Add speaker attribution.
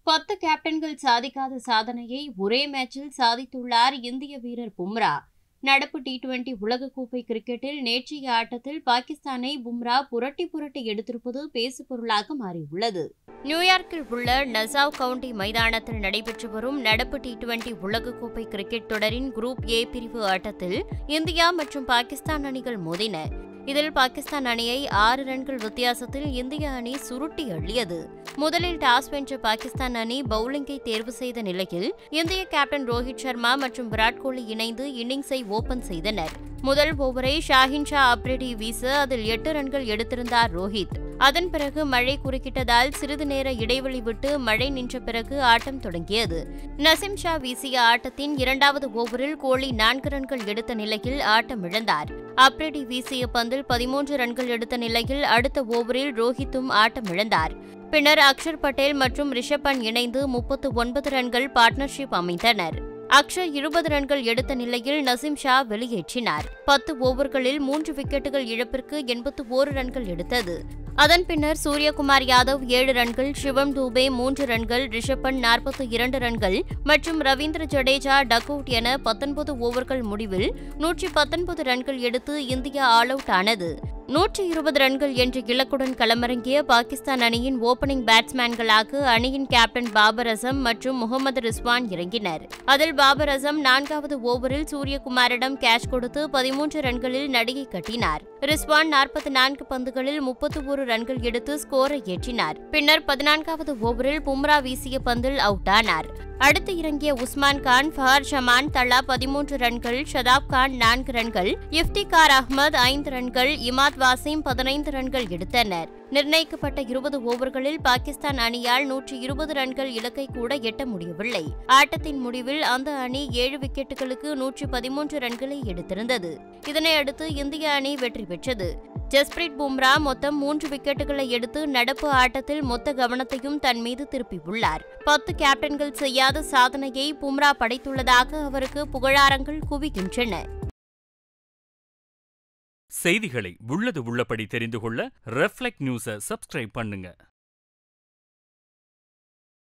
Speaker 1: பத்து கேப்டன்கள் சாதிக்காத சாதனையை ஒரே மேட்சில் சாதித்துள்ளார் இந்திய வீரர் பும்ரா நடப்பு டி டுவெண்டி உலகக்கோப்பை கிரிக்கெட்டில் நேற்றைய ஆட்டத்தில் பாகிஸ்தானை பும்ரா புரட்டி புரட்டி எடுத்திருப்பது பேசுபொருளாக மாறியுள்ளது நியூயார்க்கில் உள்ள நசாவ் கவுண்டி மைதானத்தில் நடைபெற்று வரும் நடப்பு டி டுவெண்டி உலகக்கோப்பை கிரிக்கெட் தொடரின் குரூப் ஏ பிரிவு ஆட்டத்தில் இந்தியா மற்றும் பாகிஸ்தான் அணிகள் மோதின இதில் பாகிஸ்தான் அணியை ஆறு ரன்கள் வித்தியாசத்தில் இந்திய அணி சுருட்டி அள்ளியது முதலில் டாஸ் வென்ற பாகிஸ்தான் அணி பவுலிங்கை தேர்வு செய்த நிலையில் இந்திய கேப்டன் ரோஹித் சர்மா மற்றும் விராட் கோலி இணைந்து இன்னிங்ஸை ஓபன் செய்தனர் முதல் ஓவரை ஷாஹின் ஷா அப்ரெடி வீச அதில் எட்டு ரன்கள் எடுத்திருந்தார் ரோஹித் அதன் பிறகு மழை குறுக்கிட்டதால் சிறிது நேர இடைவெளி விட்டு மழை நின்ற பிறகு ஆட்டம் தொடங்கியது நசிம் ஷா வீசிய ஆட்டத்தின் இரண்டாவது ஓவரில் கோலி நான்கு ரன்கள் எடுத்த நிலையில் ஆட்டம் இழந்தார் அப்ரெடி வீசிய பந்தில் பதிமூன்று ரன்கள் எடுத்த நிலையில் அடுத்த ஓவரில் ரோஹித்தும் ஆட்டம் இழந்தார் பின்னர் அக்ஷர் பட்டேல் மற்றும் ரிஷப் பண்ட் இணைந்து முப்பத்து ஒன்பது ரன்கள் பார்ட்னர்ஷிப் அமைத்தனர் அக்ஷர் இருபது ரன்கள் எடுத்த நிலையில் நசீம் ஷா வெளியேற்றினார் பத்து ஓவர்களில் மூன்று விக்கெட்டுகள் இழப்பிற்கு எண்பத்து ஓரு ரன்கள் எடுத்தது அதன் பின்னர் சூரியகுமார் யாதவ் ஏழு ரன்கள் சிவம் தூபே மூன்று ரன்கள் ரிஷப் பண்ட் நாற்பத்தி இரண்டு ரன்கள் மற்றும் ரவீந்திர ஜடேஜா டக் அவுட் என பத்தொன்பது ஓவர்கள் முடிவில் நூற்றி பத்தொன்பது ரன்கள் எடுத்து இந்தியா ஆல் அவுட் ஆனது நூற்றி இருபது ரன்கள் என்ற இலக்குடன் களமிறங்கிய பாகிஸ்தான் அணியின் ஓபனிங் பேட்ஸ்மேன்களாக அணியின் கேப்டன் பாபர் அசம் மற்றும் முகமது ரிஸ்வான் இறங்கினர் அதில் பாபர் அசம் நான்காவது ஓவரில் சூரியகுமாரிடம் கேட்ச் கொடுத்து பதிமூன்று ரன்களில் நடிகை கட்டினார் ரிஸ்வான் நாற்பத்தி நான்கு பந்துகளில் முப்பத்தி ஒரு ரன்கள் எடுத்து ஸ்கோரை ஏற்றினார் பின்னர் பதினான்காவது ஓவரில் பும்ரா வீசிய பந்தில் அவுட் ஆனார் அடுத்து இறங்கிய உஸ்மான் கான் ஃபஹர் ஷமான் தலா பதிமூன்று ரன்கள் ஷதாப் கான் நான்கு ரன்கள் இஃப்திகார் அஹ்மத் ஐந்து ரன்கள் இமாத் வாசிம் பதினைந்து ரன்கள் எடுத்தனர் நிர்ணயிக்கப்பட்ட இருபது ஓவர்களில் பாகிஸ்தான் அணியால் நூற்றி இருபது ரன்கள் இலக்கை கூட எட்ட முடியவில்லை ஆட்டத்தின் முடிவில் அந்த அணி ஏழு விக்கெட்டுகளுக்கு நூற்றி பதிமூன்று ரன்களை எடுத்திருந்தது இதனையடுத்து இந்திய அணி வெற்றி பெற்றது ஜஸ்பிரீத் பும்ரா மொத்தம் மூன்று விக்கெட்டுகளை எடுத்து நடப்பு ஆட்டத்தில் மொத்த கவனத்தையும் தன் மீது திருப்பியுள்ளார் பத்து கேப்டன்கள் செய்யாத சாதனையை பும்ரா படைத்துள்ளதாக அவருக்கு புகழாரங்கள் குவிக்கின்றன
Speaker 2: செய்திகளை உள்ளது உள்ளபடி தெரிந்து கொள்ள ரெஃப்ளெக்ட் நியூஸை சப்ஸ்கிரைப் பண்ணுங்க